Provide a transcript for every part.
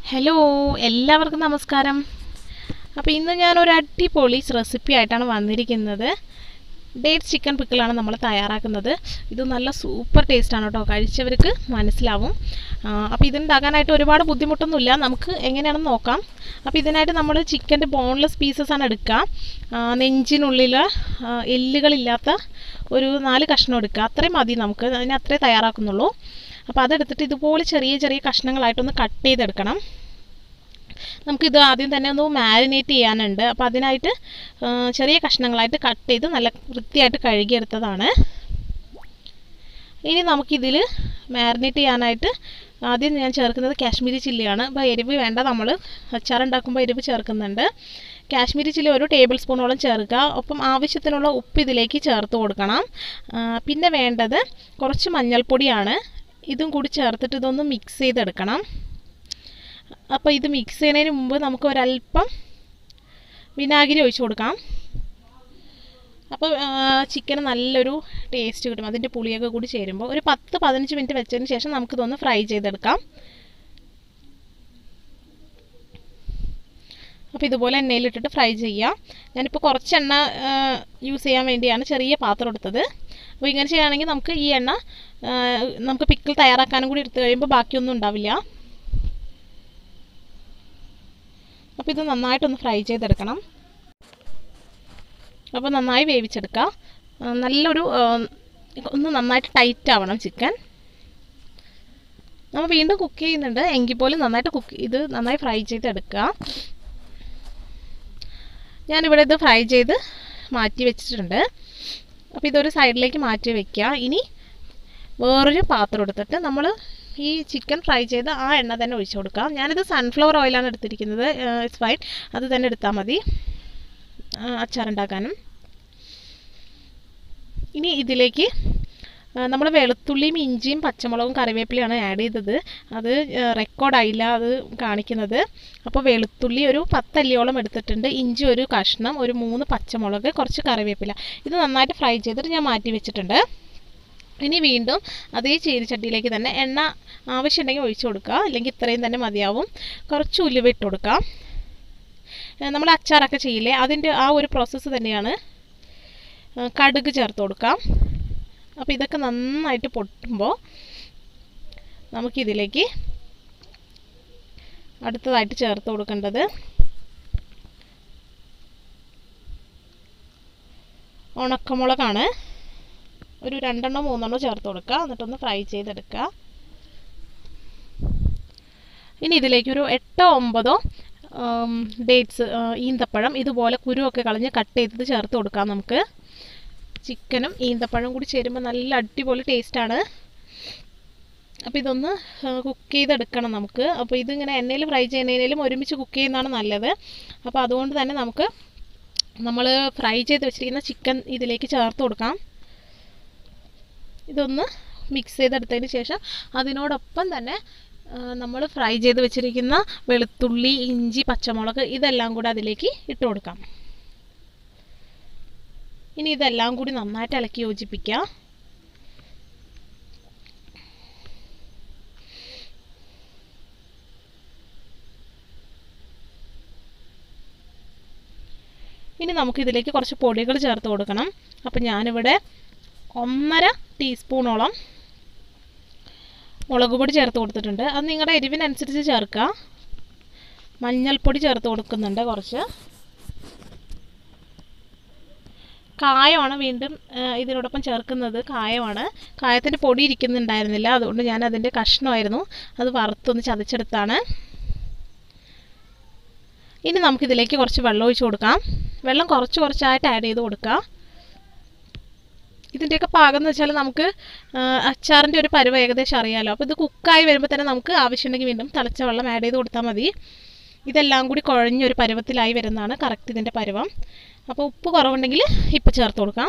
hello എല്ലാവർക്കും നമസ്കാരം അപ്പോൾ ഇന്ന് ഞാനൊരു അടിപൊളി റെസിപ്പി ആയിട്ടാണ് വന്നിരിക്കുന്നത് ഡേറ്റ് ചിക്കൻ പിക്കിളാണ് നമ്മൾ തയ്യാറാക്കുന്നത് ഇത് നല്ല സൂപ്പർ ടേസ്റ്റാണ് കേട്ടോ കഴിച്ചവർക്ക് മനസ്സിലാവും അപ്പോൾ ഇതുണ്ടാക്കാനായിട്ട് ഒരുപാട് ബുദ്ധിമുട്ടൊന്നുമില്ല നമുക്ക് എങ്ങനെയാണെന്ന് നോക്കാം അപ്പോൾ ഇതിനായിട്ട് നമ്മൾ ചിക്കൻ്റെ ബോൺലെസ് പീസസ് ആണ് എടുക്കുക ആ, നെഞ്ചിനുള്ളിൽ ആ, എല്ലുകളില്ലാത്ത ഒരു നാല് കഷ്ണം എടുക്കുക അത്രയും മതി നമുക്ക് അതിന് അത്രേ തയ്യാറാക്കുന്നുള്ളൂ അപ്പോൾ അതെടുത്തിട്ട് ഇതുപോലെ ചെറിയ ചെറിയ കഷ്ണങ്ങളായിട്ടൊന്ന് കട്ട് ചെയ്തെടുക്കണം നമുക്കിത് ആദ്യം തന്നെ ഒന്ന് മാരിനേറ്റ് ചെയ്യാനുണ്ട് അപ്പോൾ അതിനായിട്ട് ആ, ചെറിയ കഷ്ണങ്ങളായിട്ട് കട്ട് ചെയ്ത് നല്ല വൃത്തിയായിട്ട് കഴുകിയെടുത്തതാണ് ഇനി നമുക്കിതിൽ മാരിനേറ്റ് ചെയ്യാനായിട്ട് ആദ്യം ഞാൻ ചേർക്കുന്നത് കാശ്മീരി ചില്ലിയാണ് അപ്പോൾ എരിവ് വേണ്ട നമ്മൾ അച്ചാർ ഉണ്ടാക്കുമ്പോൾ എരിവ് ചേർക്കുന്നുണ്ട് കാശ്മീരി ചില്ലി ഒരു ടേബിൾ സ്പൂണോളം ചേർക്കുക ഒപ്പം ആവശ്യത്തിനുള്ള ഉപ്പ് ഇതിലേക്ക് ചേർത്ത് കൊടുക്കണം ആ, പിന്നെ വേണ്ടത് കുറച്ച് മഞ്ഞൾപ്പൊടിയാണ് ഇതും കൂടി ചേർത്തിട്ട് ഇതൊന്ന് മിക്സ് ചെയ്തെടുക്കണം അപ്പോൾ ഇത് മിക്സ് ചെയ്യുന്നതിന് മുമ്പ് നമുക്ക് ഒരല്പം വിനാഗിരി ഒഴിച്ച് കൊടുക്കാം അപ്പോൾ ചിക്കന് നല്ലൊരു ടേസ്റ്റ് കിട്ടും അതിൻ്റെ പുളിയൊക്കെ കൂടി ചേരുമ്പോൾ ഒരു പത്ത് പതിനഞ്ച് മിനിറ്റ് വെച്ചതിന് ശേഷം നമുക്കിതൊന്ന് ഫ്രൈ ചെയ്തെടുക്കാം അപ്പോൾ ഇതുപോലെ എണ്ണയിലിട്ടിട്ട് ഫ്രൈ ചെയ്യാം ഞാനിപ്പോൾ കുറച്ച് എണ്ണ യൂസ് ചെയ്യാൻ വേണ്ടിയാണ് ചെറിയ പാത്രം എടുത്തത് അപ്പോൾ ഇങ്ങനെ ചെയ്യുകയാണെങ്കിൽ നമുക്ക് ഈ എണ്ണ ആ, നമുക്ക് പിക്കിൾ തയ്യാറാക്കാനും കൂടി എടുത്തു കഴിയുമ്പോൾ ബാക്കിയൊന്നും ഉണ്ടാവില്ല അപ്പോൾ ഇത് നന്നായിട്ടൊന്ന് ഫ്രൈ ചെയ്തെടുക്കണം അപ്പോൾ നന്നായി വേവിച്ചെടുക്കുക ആ, നല്ലൊരു ആ, ഒന്ന് നന്നായിട്ട് ടൈറ്റ് ആവണം ചിക്കൻ നമ്മൾ വീണ്ടും കുക്ക് ചെയ്യുന്നുണ്ട് എങ്കിൽ പോലും നന്നായിട്ട് കുക്ക് ഇത് നന്നായി ഫ്രൈ ചെയ്തെടുക്കുക ഞാനിവിടെ ഇത് ഫ്രൈ ചെയ്ത് മാറ്റി വെച്ചിട്ടുണ്ട് അപ്പോൾ ഇതൊരു സൈഡിലേക്ക് മാറ്റി വെക്കുക ഇനി വേറൊരു പാത്രം എടുത്തിട്ട് നമ്മൾ ഈ ചിക്കൻ ഫ്രൈ ചെയ്ത് ആ എണ്ണ തന്നെ ഒഴിച്ചു കൊടുക്കാം ഞാനിത് സൺഫ്ലവർ ഓയിലാണ് എടുത്തിരിക്കുന്നത് ഇറ്റ്സ് ഫൈൻ അത് തന്നെ എടുത്താൽ മതി അച്ചാറുണ്ടാക്കാനും ഇനി ഇതിലേക്ക് നമ്മൾ വെളുത്തുള്ളിയും ഇഞ്ചിയും പച്ചമുളകും കറിവേപ്പിലയാണ് ആഡ് ചെയ്തത് അത് റെക്കോർഡായില്ല അത് കാണിക്കുന്നത് അപ്പോൾ വെളുത്തുള്ളി ഒരു പത്തല്ലിയോളം എടുത്തിട്ടുണ്ട് ഇഞ്ചി ഒരു കഷ്ണം ഒരു മൂന്ന് പച്ചമുളക് കുറച്ച് കറിവേപ്പില ഇത് നന്നായിട്ട് ഫ്രൈ ചെയ്തിട്ട് ഞാൻ മാറ്റി വെച്ചിട്ടുണ്ട് ഇനി വീണ്ടും അതേ ചീനിച്ചട്ടിയിലേക്ക് തന്നെ എണ്ണ ആവശ്യമുണ്ടെങ്കിൽ ഒഴിച്ചു കൊടുക്കുക അല്ലെങ്കിൽ ഇത്രയും തന്നെ മതിയാവും കുറച്ച് ഉലുവ ഇട്ട് കൊടുക്കാം ഏഹ് നമ്മൾ അച്ചാറൊക്കെ ചെയ്യില്ലേ അതിൻ്റെ ആ ഒരു പ്രോസസ്സ് തന്നെയാണ് ഏഹ് കടുക് ചേർത്ത് കൊടുക്കാം അപ്പോൾ ഇതൊക്കെ നന്നായിട്ട് പൊട്ടുമ്പോൾ നമുക്കിതിലേക്ക് അടുത്തതായിട്ട് ചേർത്ത് കൊടുക്കേണ്ടത് ഉണക്കമുളകാണ് ഒരു രണ്ടെണ്ണോ മൂന്നെണ്ണോ ചേർത്ത് കൊടുക്കുക എന്നിട്ടൊന്ന് ഫ്രൈ ചെയ്തെടുക്കുക ഇനി ഇതിലേക്ക് ഒരു എട്ടോ ഒമ്പതോ ഡേറ്റ്സ് ഈന്തപ്പഴം ഇതുപോലെ കുരുവൊക്കെ കളഞ്ഞ് കട്ട് ചെയ്തത് ചേർത്ത് കൊടുക്കാം നമുക്ക് ചിക്കനും ഈന്തപ്പഴം കൂടി ചേരുമ്പോൾ നല്ല അടിപൊളി ടേസ്റ്റാണ് അപ്പോൾ ഇതൊന്ന് കുക്ക് ചെയ്തെടുക്കണം നമുക്ക് അപ്പോൾ ഇതിങ്ങനെ എണ്ണയിൽ ഫ്രൈ ചെയ്യുന്നതിനേലും ഒരുമിച്ച് കുക്ക് ചെയ്യുന്നതാണ് നല്ലത് അപ്പോൾ അതുകൊണ്ട് തന്നെ നമുക്ക് നമ്മൾ ഫ്രൈ ചെയ്ത് വെച്ചിരിക്കുന്ന ചിക്കൻ ഇതിലേക്ക് ചേർത്ത് കൊടുക്കാം ഇതൊന്ന് മിക്സ് ചെയ്തെടുത്തതിന് ശേഷം അതിനോടൊപ്പം തന്നെ നമ്മൾ ഫ്രൈ ചെയ്ത് വെച്ചിരിക്കുന്ന വെളുത്തുള്ളി ഇഞ്ചി പച്ചമുളക് ഇതെല്ലാം കൂടി അതിലേക്ക് ഇട്ട് കൊടുക്കാം ഇനി ഇതെല്ലാം കൂടി നന്നായിട്ട് ഇളക്കി യോജിപ്പിക്കുക ഇനി നമുക്ക് ഇതിലേക്ക് കുറച്ച് പൊടികൾ ചേർത്ത് കൊടുക്കണം അപ്പം ഞാനിവിടെ ഒന്നര ടീസ്പൂണോളം മുളക് പൊടി ചേർത്ത് കൊടുത്തിട്ടുണ്ട് അത് നിങ്ങളുടെ എരിവിനനുസരിച്ച് ചേർക്കുക മഞ്ഞൾപ്പൊടി ചേർത്ത് കൊടുക്കുന്നുണ്ട് കുറച്ച് കായമാണ് വീണ്ടും ആ, ഇതിനോടൊപ്പം ചേർക്കുന്നത് കായമാണ് കായത്തിൻ്റെ പൊടി ഇരിക്കുന്നുണ്ടായിരുന്നില്ല അതുകൊണ്ട് ഞാൻ അതിൻ്റെ കഷ്ണമായിരുന്നു അത് വറുത്തൊന്ന് ചതച്ചെടുത്താണ് ഇനി നമുക്കിതിലേക്ക് കുറച്ച് വെള്ളം ഒഴിച്ച് കൊടുക്കാം വെള്ളം കുറച്ച് കുറച്ചായിട്ട് ആഡ് ചെയ്ത് കൊടുക്കുക ഇതിൻ്റെയൊക്കെ പാകം എന്ന് വെച്ചാൽ നമുക്ക് ആ, അച്ചാറിൻ്റെ ഒരു പരുവം ഏകദേശം അറിയാമല്ലോ അപ്പോൾ ഇത് കുക്കായി വരുമ്പോൾ തന്നെ നമുക്ക് ആവശ്യമുണ്ടെങ്കിൽ വീണ്ടും തിളച്ച വെള്ളം ആഡ് ചെയ്ത് കൊടുത്താൽ മതി ഇതെല്ലാം കൂടി കുഴഞ്ഞൊരു പരുവത്തിലായി വരുന്നതാണ് കറക്റ്റ് ഇതിൻ്റെ പരുവം അപ്പോൾ ഉപ്പ് കുറവുണ്ടെങ്കിൽ ഇപ്പം ചേർത്ത് കൊടുക്കാം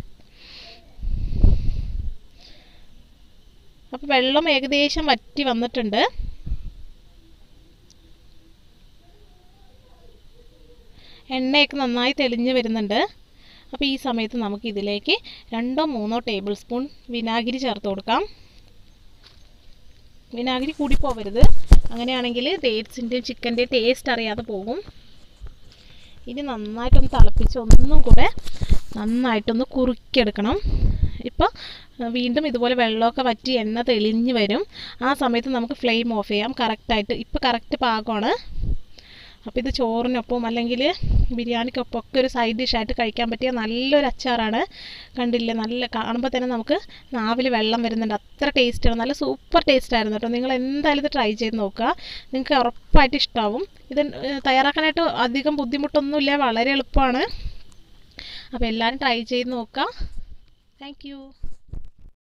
അപ്പോൾ വെള്ളം ഏകദേശം വറ്റി വന്നിട്ടുണ്ട് എണ്ണയൊക്കെ നന്നായി തെളിഞ്ഞ് വരുന്നുണ്ട് അപ്പോൾ ഈ സമയത്ത് നമുക്ക് ഇതിലേക്ക് രണ്ടോ മൂന്നോ ടേബിൾ സ്പൂൺ വിനാഗിരി ചേർത്ത് കൊടുക്കാം വിനാഗിരി കൂടി പോവരുത് അങ്ങനെയാണെങ്കിൽ ഡേറ്റ്സിൻ്റെയും ചിക്കൻ്റെയും ടേസ്റ്റ് അറിയാതെ പോകും ഇനി നന്നായിട്ടൊന്ന് തിളപ്പിച്ച് ഒന്നും കൂടെ നന്നായിട്ടൊന്ന് കുറുക്കിയെടുക്കണം ഇപ്പോൾ വീണ്ടും ഇതുപോലെ വെള്ളമൊക്കെ വറ്റി എണ്ണ തെളിഞ്ഞ് വരും ആ സമയത്ത് നമുക്ക് ഫ്ലെയിം ഓഫ് ചെയ്യാം കറക്റ്റായിട്ട് ഇപ്പോൾ കറക്റ്റ് പാകമാണ് അപ്പോൾ ഇത് ചോറിനൊപ്പം അല്ലെങ്കിൽ ബിരിയാണിക്കൊപ്പം ഒക്കെ ഒരു സൈഡ് ഡിഷായിട്ട് കഴിക്കാൻ പറ്റിയ നല്ലൊരു അച്ചാറാണ് കണ്ടില്ലേ നല്ല കാണുമ്പോൾ തന്നെ നമുക്ക് നാവിൽ വെള്ളം വരുന്നുണ്ട് അത്ര ടേസ്റ്റാണ് നല്ല സൂപ്പർ ടേസ്റ്റ് ആയിരുന്നു കേട്ടോ നിങ്ങൾ എന്തായാലും ഇത് ട്രൈ ചെയ്ത് നോക്കുക നിങ്ങൾക്ക് ഉറപ്പായിട്ട് ഇഷ്ടമാവും ഇത് തയ്യാറാക്കാനായിട്ട് അധികം ബുദ്ധിമുട്ടൊന്നുമില്ല വളരെ എളുപ്പമാണ് അപ്പോൾ എല്ലാവരും ട്രൈ ചെയ്ത് നോക്കുക താങ്ക്